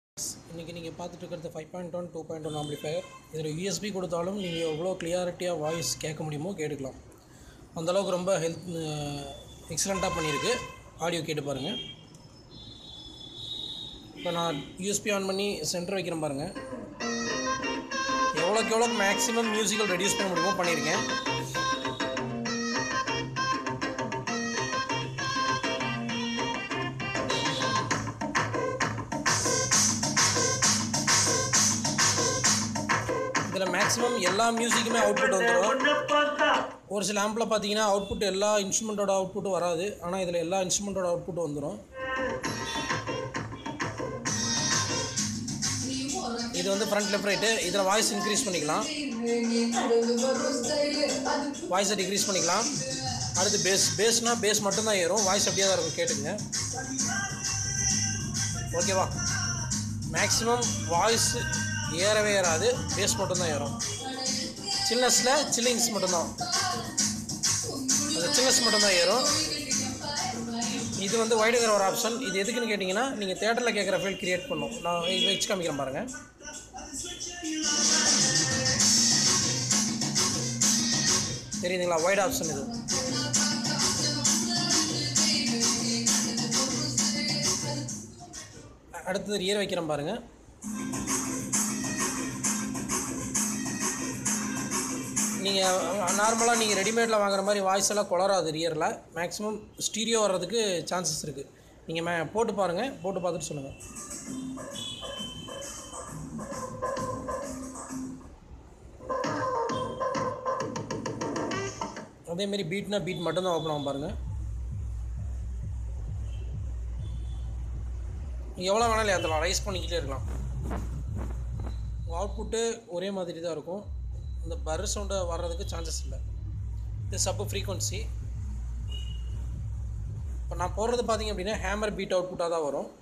இன்றைக்கி நீங்கள் பார்த்துட்டு இருக்கிறது five point one two point one amplifier இதில் யூஎஸ்பி கொடுத்தாலும் நீங்கள் எவ்வளோ கிளியாரிட்டியாக வாய்ஸ் கேட்க முடியுமோ கேட்டுக்கலாம் அந்தளவுக்கு ரொம்ப ஹெல்த் எக்ஸலண்ட்டாக பண்ணியிருக்கு ஆடியோ கேட்டு பாருங்கள் இப்போ நான் யூஎஸ்பி ஆன் பண்ணி சென்டர் வைக்கிறேன் பாருங்கள் எவ்வளோக்கு எவ்வளோ மேக்ஸிமம் மியூசிக்கல் ரெடியூஸ் பண்ண முடியுமோ பண்ணியிருக்கேன் இதில் மேக்ஸிமம் எல்லா மியூசிக்குமே அவுட்புட் வந்துடும் ஒரு சில ஆம்பில் பார்த்தீங்கன்னா அவுட்புட் எல்லா இன்ஸ்ட்ருமெண்ட்டோட அவுட்புட்டும் வராது ஆனால் இதில் எல்லா இன்ஸ்ட்ருமெண்ட்டோட அவுட்புட்டும் வந்துடும் இது வந்து ஃப்ரண்ட் லெஃப்ட் ரைட்டு இதில் வாய்ஸ் இன்க்ரீஸ் பண்ணிக்கலாம் வாய்ஸை டிக்ரீஸ் பண்ணிக்கலாம் அடுத்து பேஸ் பேஸ்னால் பேஸ் மட்டும்தான் ஏறும் வாய்ஸ் அப்படியே தான் இருக்கும் கேட்டுங்க ஓகேவா மேக்ஸிமம் வாய்ஸ் ஏறவே ஏறாது பேஸ் மட்டும்தான் ஏறும் சில்னஸில் சில்லிங்ஸ் மட்டும்தான் அந்த சில்னஸ் மட்டும்தான் ஏறும் இது வந்து வைடுகிற ஒரு ஆப்ஷன் இது எதுக்குன்னு கேட்டிங்கன்னா நீங்கள் தேட்டரில் கேட்குற ஃபீல் கிரியேட் பண்ணும் நான் இது வச்சு காமிக்கிறேன் பாருங்கள் தெரியுதுங்களா வைட் ஆப்ஷன் இது அடுத்தது ரியர் வைக்கிறேன் பாருங்கள் நீங்கள் நார்மலாக நீங்கள் ரெடிமேடில் வாங்குற மாதிரி வாய்ஸ் எல்லாம் குளராது ரியரில் மேக்ஸிமம் ஸ்டீரியோ வர்றதுக்கு சான்சஸ் இருக்குது நீங்கள் மே போட்டு பாருங்கள் போட்டு பார்த்துட்டு சொல்லுங்கள் அதேமாரி பீட்னா பீட் மட்டும்தான் ஓப்பன் ஆகும் பாருங்கள் எவ்வளோ வேணாலும் ஏற்றலாம் ரைஸ் பண்ணிக்கிட்டே இருக்கலாம் அவுட்புட்டு ஒரே மாதிரி தான் இருக்கும் இந்த பர் சவுண்டு வர்றதுக்கு சான்சஸ் இல்லை இது சப்பு ஃப்ரீக்வன்சி இப்போ நான் போடுறது பார்த்தீங்க அப்படின்னா ஹேமர் பீட் அவுட்புட்டாக தான் வரும்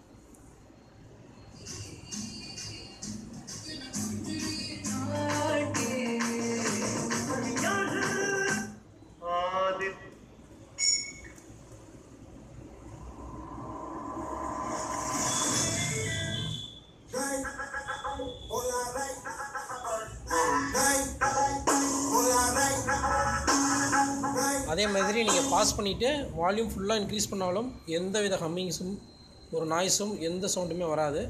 அதே மாதிரி நீங்கள் பாஸ் பண்ணிவிட்டு வால்யூம் ஃபுல்லாக இன்க்ரீஸ் பண்ணாலும் எந்த வித ஹம்மிங்ஸும் ஒரு நாய்ஸும் எந்த சவுண்டுமே வராது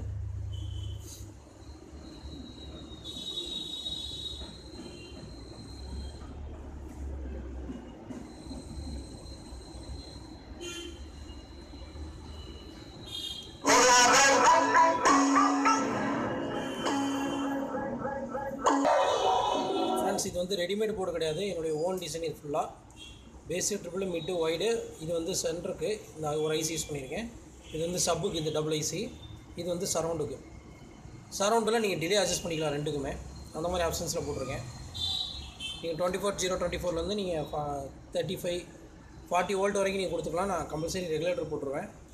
ஃப்ரெண்ட்ஸ் இது வந்து ரெடிமேட் போர்டு கிடையாது என்னுடைய ஓன் டிசைன் இது ஃபுல்லாக பேஸு ட்ரிபிள் மிட்டு ஒய்டு இது வந்து சென்டருக்கு இந்த ஒரு ஐசி யூஸ் பண்ணியிருக்கேன் இது வந்து சப்புக்கு இது டபுள் ஐசி இது வந்து சரௌண்டுக்கு சரௌண்டில் நீங்கள் டிலே அட்ஜஸ்ட் பண்ணிக்கலாம் ரெண்டுக்குமே அந்த மாதிரி ஆப்ஷன்ஸில் போட்டிருக்கேன் நீங்கள் டுவெண்ட்டி ஃபோர் ஜீரோ டுவெண்ட்டி ஃபோர்லேருந்து நீங்கள் தேர்ட்டி ஃபைவ் ஃபார்ட்டி வோல்ட் வரைக்கும் நீங்கள் கொடுத்துக்கலாம் நான் கம்பல்சரி ரெகுலேட்டர் போட்டுருவேன்